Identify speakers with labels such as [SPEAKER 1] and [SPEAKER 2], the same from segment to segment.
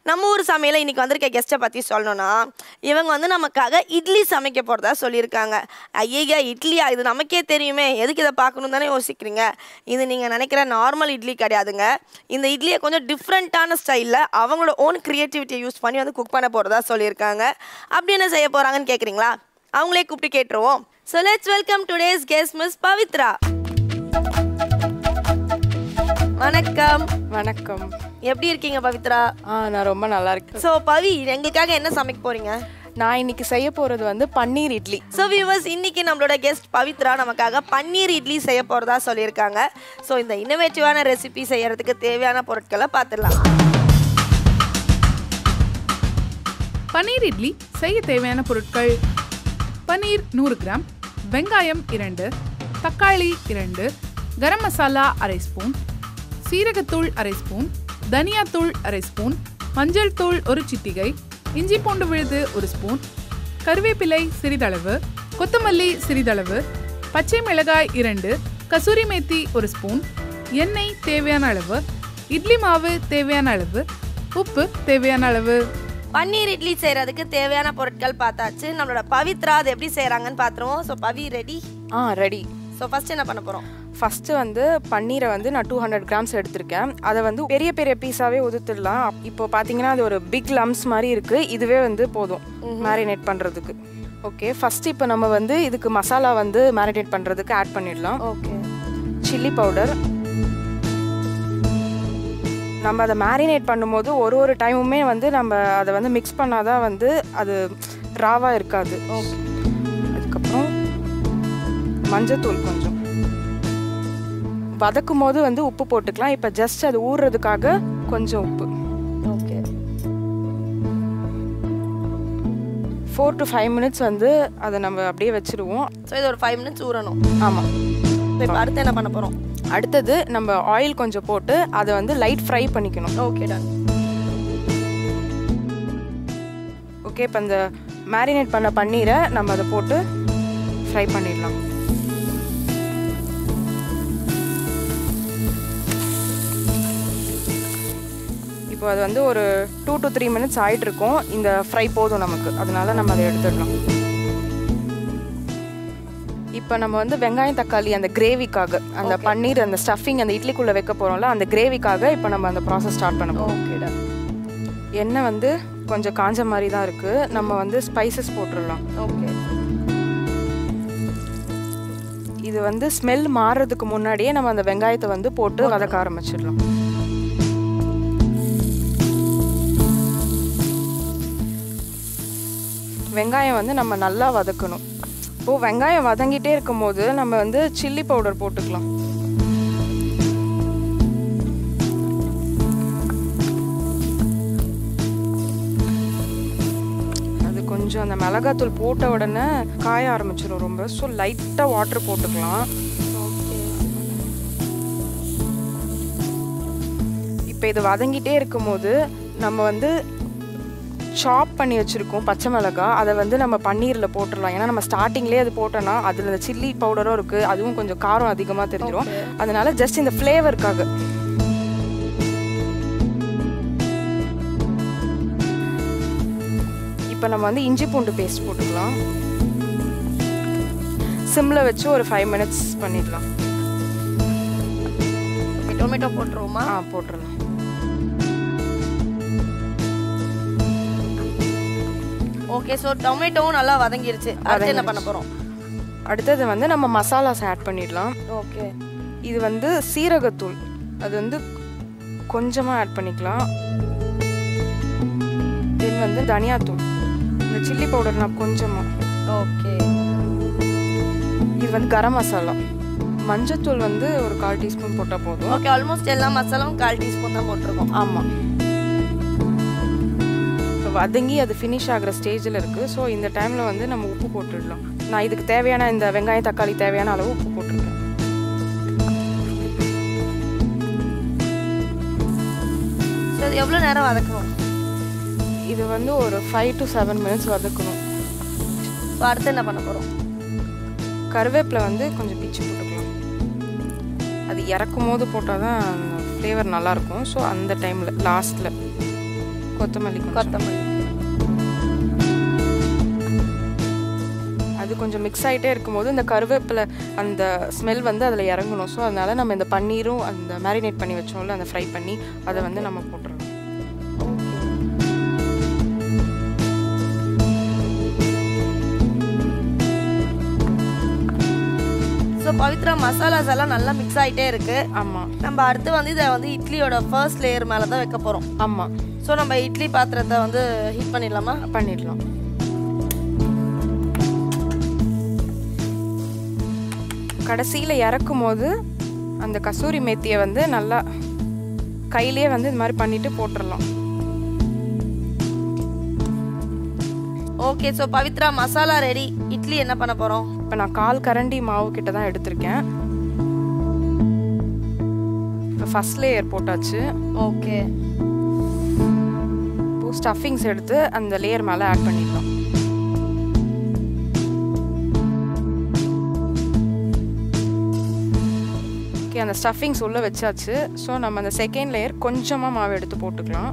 [SPEAKER 1] நம்ம ஊர் சமையல இன்னைக்கு வந்திருக்க கெஸ்ட்டை பற்றி சொல்லணும்னா இவங்க வந்து நமக்காக இட்லி சமைக்க போகிறதா சொல்லியிருக்காங்க ஐயா இட்லியா இது நமக்கே தெரியுமே எதுக்கு இதை பார்க்கணும் தானே யோசிக்கிறீங்க இது நீங்கள் நினைக்கிற நார்மல் இட்லி கிடையாதுங்க இந்த இட்லியை கொஞ்சம் டிஃப்ரெண்ட்டான ஸ்டைலில் அவங்களோட ஓன் க்ரியேட்டிவிட்டியை யூஸ் பண்ணி வந்து குக் பண்ண போகிறதா சொல்லியிருக்காங்க அப்படி என்ன செய்ய போகிறாங்கன்னு கேட்குறீங்களா அவங்களே கூப்பிட்டு கேட்டுருவோம் so let's welcome today's guest miss Pavithra வணக்கம்
[SPEAKER 2] வணக்கம்
[SPEAKER 1] எப்படி இருக்கீங்க பவித்ரா
[SPEAKER 2] ஆ நான் ரொம்ப நல்லா இருக்கேன்
[SPEAKER 1] ஸோ பவி எங்களுக்காக என்ன சமைக்க போறீங்க
[SPEAKER 2] நான் இன்னைக்கு செய்ய போறது வந்து பன்னீர் இட்லி
[SPEAKER 1] ஸோ வியூவர்ஸ் இன்னைக்கு நம்மளோட கெஸ்ட் பவித்ரா நமக்காக பன்னீர் இட்லி செய்ய போறதா சொல்லியிருக்காங்க ஸோ இந்த இன்னோவேட்டிவான ரெசிபி செய்யறதுக்கு தேவையான பொருட்களை பார்த்துடலாம்
[SPEAKER 3] பன்னீர் இட்லி செய்ய தேவையான பொருட்கள் பன்னீர் நூறு கிராம் வெங்காயம் இரண்டு தக்காளி இரண்டு கரம் மசாலா அரை ஸ்பூன் சீரகத்தூள் அரை ஸ்பூன் தனியாத்தூள் அரை ஸ்பூன் மஞ்சள் தூள் ஒரு சிட்டிகை இஞ்சி பூண்டு விழுது ஒரு ஸ்பூன் கருவேப்பிலை சிறிதளவு கொத்தமல்லி சிறிதளவு பச்சை மிளகாய் இரண்டு கசூரி மேத்தி ஒரு ஸ்பூன் எண்ணெய் தேவையான அளவு இட்லி மாவு தேவையான அளவு உப்பு தேவையான அளவு
[SPEAKER 1] பன்னீர் இட்லி செய்யறதுக்கு தேவையான பொருட்கள் பார்த்தாச்சு நம்மளோட பவித்ரா அது எப்படி செய்றாங்கன்னு பார்த்துருவோம் ஸோ பவி ரெடி
[SPEAKER 2] ஆ ரெடி
[SPEAKER 1] ஸோ ஃபர்ஸ்ட் என்ன பண்ண போறோம்
[SPEAKER 2] ஃபஸ்ட்டு வந்து பன்னீரை வந்து நான் டூ ஹண்ட்ரட் கிராம்ஸ் எடுத்திருக்கேன் அதை வந்து பெரிய பெரிய பீஸாவே உதுத்துடலாம் இப்போ பார்த்தீங்கன்னா அது ஒரு பிக் லம்ஸ் மாதிரி இருக்குது இதுவே வந்து போதும் மேரினேட் பண்ணுறதுக்கு ஓகே ஃபஸ்ட்டு இப்போ நம்ம வந்து இதுக்கு மசாலா வந்து மேரினேட் பண்ணுறதுக்கு ஆட் பண்ணிடலாம்
[SPEAKER 1] ஓகே
[SPEAKER 2] சில்லி பவுடர் நம்ம அதை மேரினேட் பண்ணும்போது ஒரு ஒரு டைமுமே வந்து நம்ம அதை வந்து மிக்ஸ் பண்ணாதான் வந்து அது ராவாக இருக்காது அதுக்கப்புறம் மஞ்சத்தூள் கொஞ்சம் வதக்கும் போது வந்து உப்பு போட்டுக்கலாம் இப்போ ஜஸ்ட் அது ஊறுறதுக்காக கொஞ்சம் உப்பு
[SPEAKER 1] okay
[SPEAKER 2] four to five minutes வந்து அதை நம்ம அப்படியே வச்சிருவோம்
[SPEAKER 1] ஸோ இது ஒரு ஃபைவ் மினிட்ஸ் ஊறணும்
[SPEAKER 2] ஆமாம்
[SPEAKER 1] இப்போ அடுத்து என்ன பண்ண போறோம்
[SPEAKER 2] அடுத்தது நம்ம ஆயில் கொஞ்சம் போட்டு அதை வந்து லைட் ஃப்ரை பண்ணிக்கணும்
[SPEAKER 1] ஓகே டன்
[SPEAKER 2] ஓகே இப்போ இந்த மேரினேட் பண்ண பன்னீரை நம்ம அதை போட்டு ஃப்ரை பண்ணிடலாம் இப்போ அது வந்து ஒரு டூ டு த்ரீ மினிட்ஸ் ஆயிட்டு இருக்கும் இந்த ஃப்ரை போதும் நமக்கு அதனால நம்ம அதை எடுத்துடலாம் இப்போ நம்ம வந்து வெங்காயம் தக்காளி அந்த கிரேவிக்காக அந்த பன்னீர் அந்த ஸ்டஃபிங் அந்த இட்லிக்குள்ளே வைக்க போகிறோம்ல அந்த கிரேவிக்காக இப்போ நம்ம அந்த ப்ராசஸ் ஸ்டார்ட் பண்ண போகிறோம்
[SPEAKER 1] ஓகே டன்
[SPEAKER 2] எண்ணெய் வந்து கொஞ்சம் காஞ்ச மாதிரி தான் இருக்குது நம்ம வந்து ஸ்பைசஸ் போட்டுடலாம்
[SPEAKER 1] ஓகே
[SPEAKER 2] இது வந்து ஸ்மெல் மாறுறதுக்கு முன்னாடியே நம்ம அந்த வெங்காயத்தை வந்து போட்டு வதக்க ஆரம்பிச்சிடலாம் வெங்காயம் வந்து நம்ம நல்லா வதக்கணும் இப்போது வெங்காயம் வதங்கிட்டே இருக்கும்போது நம்ம வந்து சில்லி பவுடர் போட்டுக்கலாம் அது கொஞ்சம் அந்த மிளகாத்தூள் போட்ட உடனே காய ஆரம்பிச்சிடும் ரொம்ப ஸோ லைட்டாக வாட்டர் போட்டுக்கலாம் இப்போ இது வதங்கிட்டே இருக்கும்போது நம்ம வந்து சாப் பண்ணி வச்சுருக்கோம் பச்சை மிளகாய் அதை வந்து நம்ம பன்னீரில் போட்டுடலாம் ஏன்னா நம்ம ஸ்டார்டிங்லேயே அது போட்டோன்னா அதில் இந்த சில்லி பவுடரும் இருக்குது அதுவும் கொஞ்சம் காரம் அதிகமாக தெரிஞ்சிடும் அதனால ஜஸ்ட் இந்த ஃப்ளேவருக்காக இப்போ நம்ம வந்து இஞ்சி பூண்டு பேஸ்ட் போட்டுக்கலாம் சிம்மில் வச்சு ஒரு ஃபைவ் மினிட்ஸ் பண்ணிடலாம்
[SPEAKER 1] டொமேட்டோ போட்டுருவோமா
[SPEAKER 2] ஆ போட்டுடலாம்
[SPEAKER 1] ஓகே ஸோ டொமேட்டோவும் நல்லா வதங்கிருச்சு அடுத்து என்ன பண்ண போறோம்
[SPEAKER 2] அடுத்தது வந்து நம்ம மசாலாஸ் ஆட் பண்ணிடலாம்
[SPEAKER 1] ஓகே
[SPEAKER 2] இது வந்து சீரகத்தூள் அது வந்து கொஞ்சமாக ஆட் பண்ணிக்கலாம் தென் வந்து தனியாத்தூள் இந்த சில்லி பவுடர் நான் கொஞ்சமாக
[SPEAKER 1] ஓகே
[SPEAKER 2] இது வந்து கரம் மசாலா மஞ்சத்தூள் வந்து ஒரு கால் டீஸ்பூன் போட்டால் போதும்
[SPEAKER 1] ஓகே ஆல்மோஸ்ட் எல்லா மசாலாவும் கால் டீஸ்பூன் தான் போட்டிருக்கோம்
[SPEAKER 2] ஆமாம் இப்போ வதங்கி அது ஃபினிஷ் ஆகிற ஸ்டேஜில் இருக்குது ஸோ இந்த டைமில் வந்து நம்ம உப்பு போட்டுடலாம் நான் இதுக்கு தேவையான இந்த வெங்காயம் தக்காளி தேவையான அளவு உப்பு போட்டிருக்கேன்
[SPEAKER 1] ஸோ இது எவ்வளோ நேரம் வதக்கணும்
[SPEAKER 2] இது வந்து ஒரு ஃபைவ் டு செவன் மினிட்ஸ் வதக்கணும்
[SPEAKER 1] ஸோ அடுத்து என்ன பண்ண போகிறோம்
[SPEAKER 2] கருவேப்பிலை வந்து கொஞ்சம் பிச்சு போட்டுக்கலாம் அது இறக்கும் போது போட்டால் தான் அந்த ஃப்ளேவர் நல்லாயிருக்கும் ஸோ அந்த டைமில் லாஸ்ட்டில் கொத்தமல்லி கொஞ்சம்.
[SPEAKER 1] கொத்தமல்லி
[SPEAKER 2] அது கொஞ்சம் மிக்ஸ் ஆகிட்டே இருக்கும்போது இந்த கருவேப்பிலை அந்த ஸ்மெல் வந்து அதில் இறங்கணும் ஸோ அதனால நம்ம இந்த பன்னீரும் அந்த மேரினேட் பண்ணி வச்சோம்ல அந்த ஃப்ரை பண்ணி அதை வந்து நம்ம போட்டுறோம்
[SPEAKER 1] ஸோ பவித்ரா மசாலாஸ் எல்லாம் நல்லா மிக்ஸ் ஆகிட்டே இருக்கு
[SPEAKER 2] ஆமாம்
[SPEAKER 1] நம்ம அடுத்து வந்து இதை வந்து இட்லியோட ஃபர்ஸ்ட் லேயர் மேலே தான் வைக்க போகிறோம்
[SPEAKER 2] ஆமாம்
[SPEAKER 1] ஸோ நம்ம இட்லி பாத்திரத்தை வந்து ஹீட் பண்ணிடலாமா
[SPEAKER 2] பண்ணிடலாம் கடைசியில் இறக்கும் போது அந்த கசூரி மேத்தியை வந்து நல்லா கையிலேயே வந்து இது மாதிரி பண்ணிட்டு போட்டுடலாம்
[SPEAKER 1] okay so Pavithra masala ready idli என்ன பண்ண போகிறோம்
[SPEAKER 2] இப்போ நான் கால் கரண்டி மாவு கிட்ட தான் எடுத்திருக்கேன் இப்போ ஃபஸ்ட் லேயர் போட்டாச்சு
[SPEAKER 1] ஓகே
[SPEAKER 2] இப்போ ஸ்டஃபிங்ஸ் எடுத்து அந்த லேயர் மேலே ஆட் பண்ணிடலாம் ஓகே அந்த ஸ்டஃபிங்ஸ் உள்ளே வச்சாச்சு ஸோ நம்ம அந்த செகண்ட் லேயர் கொஞ்சமாக மாவு எடுத்து போட்டுக்கலாம்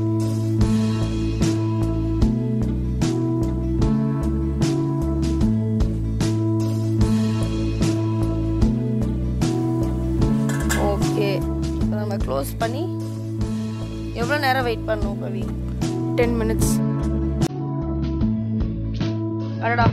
[SPEAKER 1] ஓகே இப்போ நம்ம க்ளோஸ் பண்ணி எவ்வளோ நேரம் வெயிட் பண்ணணும் பவி
[SPEAKER 2] டென் மினிட்ஸ்
[SPEAKER 1] அடடா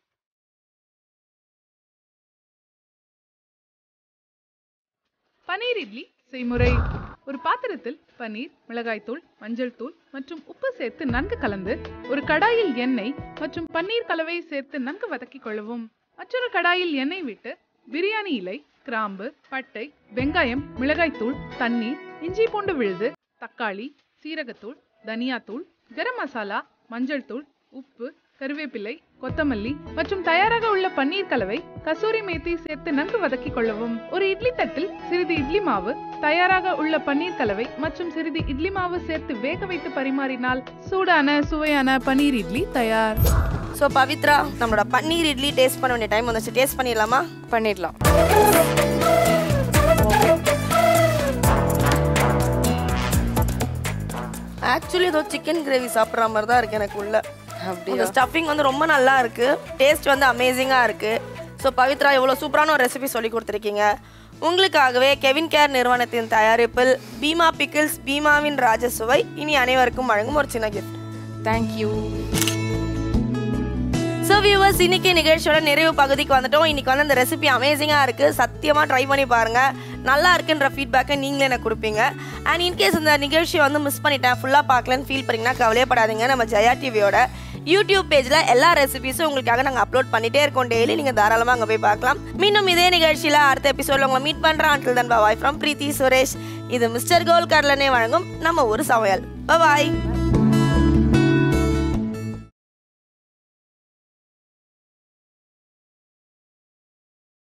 [SPEAKER 3] பன்னீர் இட்லி செய்முறை ஒரு பாத்திரத்தில் பன்னீர் மிளகாய்த்தூள் மஞ்சள் தூள் மற்றும் உப்பு சேர்த்து நன்கு கலந்து ஒரு கடாயில் எண்ணெய் மற்றும் பன்னீர் கலவையை சேர்த்து நன்கு வதக்கிக் கொள்ளவும் மற்றொரு கடாயில் எண்ணெய் விட்டு பிரியாணி இலை கிராம்பு பட்டை வெங்காயம் மிளகாய்த்தூள் தண்ணீர் இஞ்சி பூண்டு விழுது தக்காளி சீரகத்தூள் தனியாத்தூள் கரம் மசாலா மஞ்சள் தூள் உப்பு கருவேப்பிலை கொத்தமல்லி மற்றும் தயாராக உள்ள பன்னீர் கலவை கசூரி மேத்தி சேர்த்து நன்கு வதக்கிக் கொள்ளவும் ஒரு இட்லி தட்டில் சிறிது இட்லி மாவு தயாராக உள்ள பன்னீர் கலவை மற்றும் சிறிது இட்லி மாவு சேர்த்து வேக வைத்து பரிமாறினால் சூடான சுவையான பன்னீர் இட்லி தயார்
[SPEAKER 1] ஸோ பவித்ரா நம்மளோட பன்னீர் இட்லி டேஸ்ட் பண்ண வேண்டிய டைம் வந்துச்சு டேஸ்ட் பண்ணிடலாமா
[SPEAKER 2] பண்ணிடலாம்
[SPEAKER 1] ஆக்சுவலி ஏதோ சிக்கன் கிரேவி சாப்பிட்ற மாதிரி தான் இருக்கு எனக்கு உள்ள
[SPEAKER 2] அப்படியா
[SPEAKER 1] இந்த ஸ்டஃபிங் வந்து ரொம்ப நல்லா இருக்கு டேஸ்ட் வந்து அமேசிங்காக இருக்கு ஸோ பவித்ரா இவ்வளோ சூப்பரான ஒரு ரெசிபி சொல்லி கொடுத்துருக்கீங்க உங்களுக்காகவே கெவின் கேர் நிறுவனத்தின் தயாரிப்பில் பீமா பிக்கிள்ஸ் பீமாவின் ராஜசுவை இனி அனைவருக்கும் வழங்கும் ஒரு சின்ன கிஃப்ட்
[SPEAKER 2] தேங்க்யூ
[SPEAKER 1] ஸோ வியூவர்ஸ் இன்னைக்கு நிகழ்ச்சியோட நிறைவு பகுதிக்கு வந்துட்டோம் இன்னைக்கு வந்து அந்த ரெசிபி அமேசிங்காக இருக்குது சத்தியமாக ட்ரை பண்ணி பாருங்கள் நல்லா இருக்குன்ற ஃபீட்பேக்கை நீங்களே எனக்கு கொடுப்பீங்க அண்ட் இன்கேஸ் இந்த நிகழ்ச்சியை வந்து மிஸ் பண்ணிட்டேன் ஃபுல்லாக பார்க்கலன்னு ஃபீல் பண்ணிங்கன்னா கவலையப்படாதீங்க நம்ம ஜெயா டிவியோட யூடியூப் பேஜில் எல்லா ரெசிபிஸும் உங்களுக்காக நாங்கள் அப்லோட் பண்ணிட்டே இருக்கோம் டெய்லி நீங்கள் தாராளமாக அங்கே போய் பார்க்கலாம் மீண்டும் இதே நிகழ்ச்சியில் அடுத்த எபிசோடில் உங்களை மீட் பண்ணுறேன் until then bye from Preethi Suresh இது மிஸ்டர் கோல் கடலனே வழங்கும் நம்ம ஒரு சமையல் பாய்